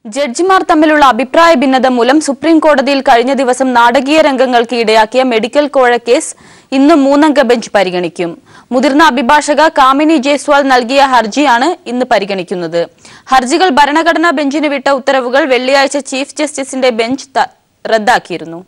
ജഡ്ജിമാർ തമ്മിലുള്ള അഭിപ്രായ ഭിന്നത മൂലം സുപ്രീം കോടതിയിൽ കഴിഞ്ഞ ദിവസം നാടകീയ രംഗങ്ങൾക്ക് ഇടയാക്കിയ മെഡിക്കൽ കോഴ കേസ് ഇന്ന് മൂന്നംഗ ബെഞ്ച് പരിഗണിക്കും മുതിർന്ന അഭിഭാഷക കാമിനി ജയ്സ്വാൾ നൽകിയ ഹർജിയാണ് ഇന്ന് പരിഗണിക്കുന്നത് ഹർജികൾ ഭരണഘടനാ ബെഞ്ചിന് വിട്ട ഉത്തരവുകൾ വെള്ളിയാഴ്ച ചീഫ് ജസ്റ്റിസിന്റെ ബെഞ്ച് ത- റദ്ദാക്കിയിരുന്നു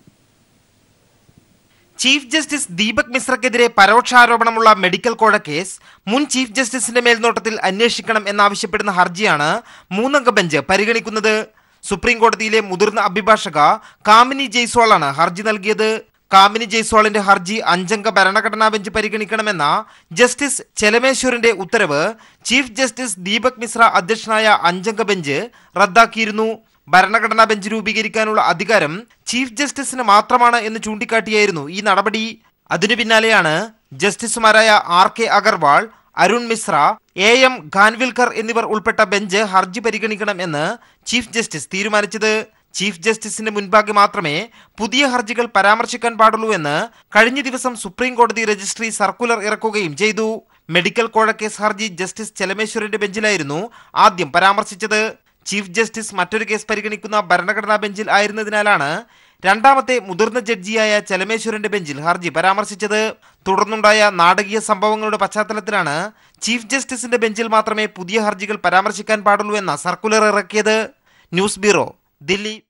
ചീഫ് ജസ്റ്റിസ് ദീപക് മിശ്രക്കെതിരെ പരോക്ഷാരോപണമുള്ള മെഡിക്കൽ കോഴ കേസ് മുൻ ചീഫ് ജസ്റ്റിസിന്റെ മേൽനോട്ടത്തിൽ അന്വേഷിക്കണം എന്നാവശ്യപ്പെടുന്ന ഹർജിയാണ് മൂന്നംഗ ബെഞ്ച് പരിഗണിക്കുന്നത് സുപ്രീം കോടതിയിലെ മുതിർന്ന അഭിഭാഷക കാമിനി ജയ്സ്വാളാണ് ഹർജി നൽകിയത് കാമിനി ജയ്സ്വാളിന്റെ ഹർജി അഞ്ചംഗ ഭരണഘടനാ ബെഞ്ച് പരിഗണിക്കണമെന്ന ജസ്റ്റിസ് ചെലമേശ്വറിന്റെ ഉത്തരവ് ചീഫ് ജസ്റ്റിസ് ദീപക് മിശ്ര അധ്യക്ഷനായ അഞ്ചംഗ ബെഞ്ച് റദ്ദാക്കിയിരുന്നു ഭരണഘടനാ ബെഞ്ച് രൂപീകരിക്കാനുള്ള അധികാരം ചീഫ് ജസ്റ്റിസിന് മാത്രമാണ് എന്ന് ചൂണ്ടിക്കാട്ടിയായിരുന്നു ഈ നടപടി അതിനു പിന്നാലെയാണ് ജസ്റ്റിസുമാരായ R K Agarwal Arun Mishra A M Khanwilkar എന്നിവർ ഉൾപ്പെട്ട ബെഞ്ച് ഹർജി പരിഗണിക്കണം എന്ന് ചീഫ് ജസ്റ്റിസ് തീരുമാനിച്ചത് ചീഫ് ജസ്റ്റിസിന്റെ മുൻപാകെ മാത്രമേ പുതിയ ഹർജികൾ പരാമർശിക്കാൻ പാടുള്ളൂ എന്ന് കഴിഞ്ഞ ദിവസം സുപ്രീം കോടതി രജിസ്ട്രി സർക്കുലർ ഇറക്കുകയും ചെയ്തു മെഡിക്കൽ കോഴ കേസ് ഹർജി ജസ്റ്റിസ് ചെലമേശ്വറിന്റെ ബെഞ്ചിലായിരുന്നു ആദ്യം പരാമർശിച്ചത് ചീഫ് ജസ്റ്റിസ് മറ്റൊരു കേസ് പരിഗണിക്കുന്ന ഭരണഘടനാ ബെഞ്ചിൽ ആയിരുന്നതിനാലാണ് രണ്ടാമത്തെ മുതിർന്ന ജഡ്ജിയായ ചെലമേശ്വരന്റെ ബെഞ്ചിൽ ഹർജി പരാമർശിച്ചത് തുടർന്നുണ്ടായ നാടകീയ സംഭവങ്ങളുടെ പശ്ചാത്തലത്തിലാണ് ചീഫ് ജസ്റ്റിസിന്റെ ബെഞ്ചിൽ മാത്രമേ പുതിയ ഹർജികൾ പരാമർശിക്കാൻ പാടുള്ളൂ എന്ന സർക്കുലർ ഇറക്കിയത് ന്യൂസ് ബ്യൂറോ ദില്ലി